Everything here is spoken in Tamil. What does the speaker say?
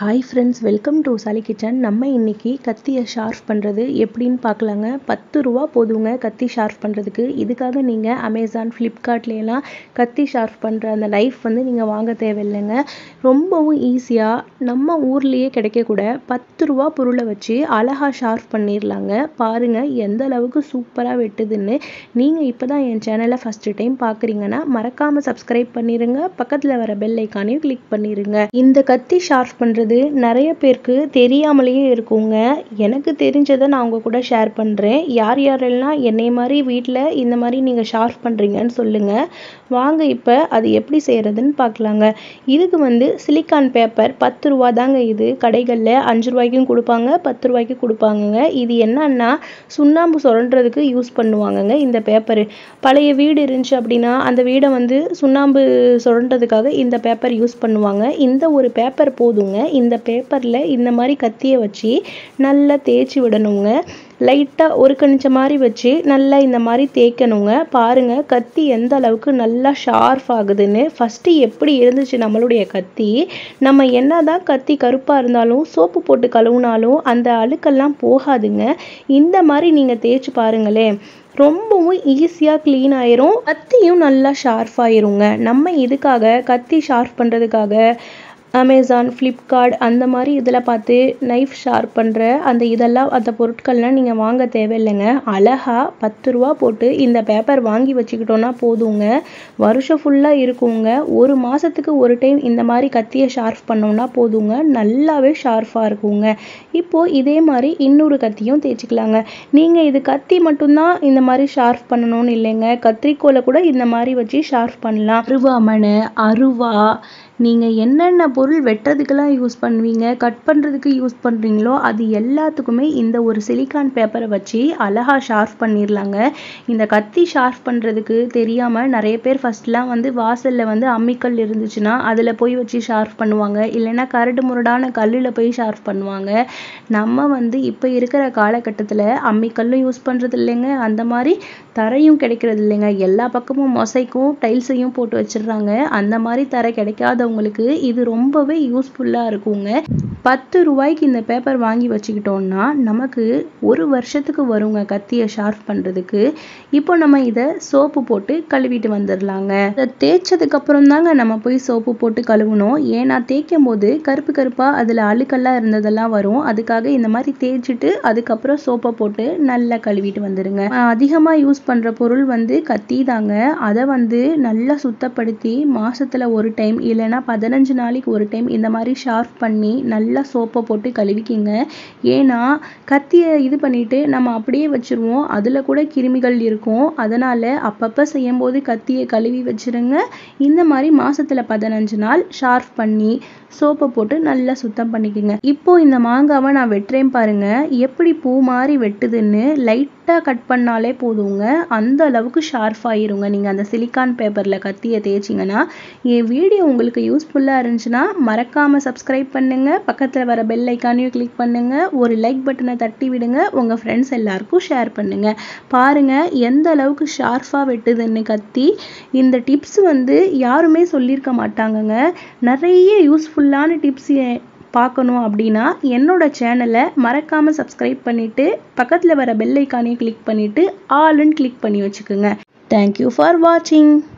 hi friends welcome to Sali kitchen நம்ம இன்னைக்கு கத்தியை ஷார்ப் பண்ணுறது எப்படின்னு பார்க்கலாங்க பத்து ரூபா போதுங்க கத்தி ஷார்ப் பண்ணுறதுக்கு இதுக்காக நீங்கள் அமேசான் ஃப்ளிப்கார்ட்லாம் கத்தி ஷார்ப் பண்ணுற அந்த நைஃப் வந்து நீங்கள் வாங்க தேவையில்லைங்க ரொம்பவும் ஈஸியாக நம்ம ஊர்லேயே கிடைக்கக்கூட பத்து ரூபா பொருளை வச்சு அழகாக ஷார்ப் பண்ணிடலாங்க பாருங்கள் எந்த அளவுக்கு சூப்பராக வெட்டுதுன்னு நீங்கள் இப்போ தான் என் சேனலை ஃபஸ்ட்டு டைம் பார்க்குறீங்கன்னா மறக்காமல் சப்ஸ்கிரைப் பண்ணிடுங்க பக்கத்தில் வர பெல் ஐக்கானையும் கிளிக் பண்ணிடுங்க இந்த கத்தி ஷார்ப் பண்ணுறது நிறைய பேருக்கு தெரியாமலேயே இருக்குங்க எனக்கு தெரிஞ்சதை நான் உங்க கூட ஷேர் பண்ணுறேன் யார் யாரெல்லாம் என்னை மாதிரி வீட்டில் இந்த மாதிரி நீங்கள் ஷார்ப் பண்ணுறீங்கன்னு சொல்லுங்கள் வாங்க இப்போ அது எப்படி செய்கிறதுன்னு பார்க்கலாங்க இதுக்கு வந்து சிலிக்கான் பேப்பர் பத்து ரூபா தாங்க இது கடைகளில் அஞ்சு ரூபாய்க்கும் கொடுப்பாங்க பத்து ரூபாய்க்கு கொடுப்பாங்கங்க இது என்னன்னா சுண்ணாம்பு சுரண்டுறதுக்கு யூஸ் பண்ணுவாங்கங்க இந்த பேப்பரு பழைய வீடு இருந்துச்சு அப்படின்னா அந்த வீடை வந்து சுண்ணாம்பு சுரண்டுறதுக்காக இந்த பேப்பர் யூஸ் பண்ணுவாங்க இந்த ஒரு பேப்பர் போதுங்க இந்த பேப்பரில் இந்த மாதிரி கத்தியை வச்சு நல்லா தேய்ச்சி விடணுங்க லைட்டாக ஒரு கணிச்ச மாதிரி வச்சு நல்லா இந்த மாதிரி தேய்க்கணுங்க பாருங்க கத்தி எந்த அளவுக்கு நல்லா ஷார்ப் ஆகுதுன்னு ஃபஸ்ட்டு எப்படி இருந்துச்சு நம்மளுடைய கத்தி நம்ம என்னதான் கத்தி கருப்பாக இருந்தாலும் சோப்பு போட்டு கழுவுனாலும் அந்த அழுக்கெல்லாம் போகாதுங்க இந்த மாதிரி நீங்கள் தேய்ச்சி பாருங்களேன் ரொம்பவும் ஈஸியாக க்ளீன் ஆயிரும் கத்தியும் நல்லா ஷார்ப் ஆயிருங்க நம்ம இதுக்காக கத்தி ஷார்ப் பண்ணுறதுக்காக அமேசான் ஃப்ளிப்கார்ட் அந்த மாதிரி இதில் பார்த்து நைஃப் ஷார்ப் பண்ணுற அந்த இதெல்லாம் அந்த பொருட்கள்லாம் நீங்கள் வாங்க தேவையில்லைங்க அழகாக பத்து ரூபா போட்டு இந்த பேப்பர் வாங்கி வச்சுக்கிட்டோன்னா போதுங்க வருஷம் ஃபுல்லாக இருக்குங்க ஒரு மாதத்துக்கு ஒரு டைம் இந்த மாதிரி கத்தியை ஷார்ப் பண்ணோம்னா போதுங்க நல்லாவே ஷார்ப்பாக இருக்குங்க இப்போது இதே மாதிரி இன்னொரு கத்தியும் தேய்ச்சிக்கலாங்க நீங்கள் இது கத்தி மட்டும்தான் இந்த மாதிரி ஷார்ப் பண்ணணும்னு இல்லைங்க கத்திரிக்கோலை கூட இந்த மாதிரி வச்சு ஷார்ப் பண்ணலாம் அருவாமனை அருவா நீங்கள் என்னென்ன பொருள் வெட்டுறதுக்கெல்லாம் யூஸ் பண்ணுவீங்க கட் பண்ணுறதுக்கு யூஸ் பண்ணுறீங்களோ அது எல்லாத்துக்குமே இந்த ஒரு சிலிக்கான் பேப்பரை வச்சு அழகாக ஷார்ப் பண்ணிடலாங்க இந்த கத்தி ஷார்ப் பண்ணுறதுக்கு தெரியாமல் நிறைய பேர் ஃபஸ்ட்லாம் வந்து வாசலில் வந்து அம்மிக்கல் இருந்துச்சுன்னா அதில் போய் வச்சு ஷார்ப் பண்ணுவாங்க இல்லைன்னா கரடு முரடான கல்லில் போய் ஷார்ப் பண்ணுவாங்க நம்ம வந்து இப்போ இருக்கிற காலகட்டத்தில் அம்மிக்கல்லும் யூஸ் பண்ணுறது இல்லைங்க அந்த மாதிரி தரையும் கிடைக்கிறது இல்லைங்க எல்லா பக்கமும் மொசைக்கும் டைல்ஸையும் போட்டு வச்சிடுறாங்க அந்த மாதிரி தரை கிடைக்காதவங்களுக்கு இது ரொம்பவே யூஸ்ஃபுல்லாக இருக்குங்க பத்து ரூபாய்க்கு இந்த பேப்பர் வாங்கி வச்சுக்கிட்டோம்னா நமக்கு ஒரு வருஷத்துக்கு வருங்க கத்தியை ஷார்ப் பண்ணுறதுக்கு இப்போ நம்ம இதை சோப்பு போட்டு கழுவிட்டு வந்துடலாங்க இதை தேய்ச்சதுக்கு அப்புறம் தாங்க நம்ம போய் சோப்பு போட்டு கழுவணும் ஏன்னா தேய்க்கும் போது கருப்பு கருப்பாக அதில் அழுக்கெல்லாம் இருந்ததெல்லாம் வரும் அதுக்காக இந்த மாதிரி தேய்ச்சிட்டு அதுக்கப்புறம் சோப்பை போட்டு நல்லா கழுவிட்டு வந்துடுங்க அதிகமாக யூஸ் பண்ணுற பொருள் வந்து கத்தி தாங்க அதை வந்து நல்லா சுத்தப்படுத்தி மாசத்துல ஒரு டைம் இல்லைன்னா பதினஞ்சு நாளைக்கு ஒரு டைம் இந்த மாதிரி ஷார்ப் பண்ணி நல்லா சோப்பை போட்டு கழுவிக்கிங்க ஏன்னா கத்தியை இது பண்ணிட்டு நம்ம அப்படியே வச்சிருவோம் அதில் கூட கிருமிகள் இருக்கும் அதனால அப்பப்போ செய்யும்போது கத்தியை கழுவி வச்சிருங்க இந்த மாதிரி மாசத்துல பதினஞ்சு நாள் ஷார்ப் பண்ணி சோப்பை போட்டு நல்லா சுத்தம் பண்ணிக்கோங்க இப்போ இந்த மாங்காவை நான் வெட்டுறேன் பாருங்க எப்படி பூ மாதிரி வெட்டுதுன்னு லைட்டாக கட் பண்ணாலே போதுங்க அந்த அளவுக்கு ஷார்ப் ஆயிருங்க நீங்கள் அந்த சிலிக்கான் பேப்பரில் கத்தியை தேய்ச்சிங்கன்னா என் வீடியோ உங்களுக்கு யூஸ்ஃபுல்லாக இருந்துச்சுன்னா மறக்காமல் சப்ஸ்கிரைப் பண்ணுங்க பக்கத்தில் வர பெல் ஐக்கானையும் கிளிக் பண்ணுங்க ஒரு லைக் பட்டனை தட்டி விடுங்க உங்கள் ஃப்ரெண்ட்ஸ் எல்லாருக்கும் ஷேர் பண்ணுங்க பாருங்க எந்த அளவுக்கு ஷார்ப்பாக வெட்டுதுன்னு கத்தி இந்த டிப்ஸ் வந்து யாருமே சொல்லியிருக்க மாட்டாங்கங்க நிறைய யூஸ்ஃபுல்லான டிப்ஸ் பார்க்கணும் அப்படின்னா என்னோட சேனலை மறக்காமல் சப்ஸ்கிரைப் பண்ணிவிட்டு பக்கத்தில் வர பெல் ஐக்கானையும் கிளிக் பண்ணிவிட்டு ஆல்னு கிளிக் பண்ணி வச்சுக்கோங்க தேங்க்யூ ஃபார் வாட்சிங்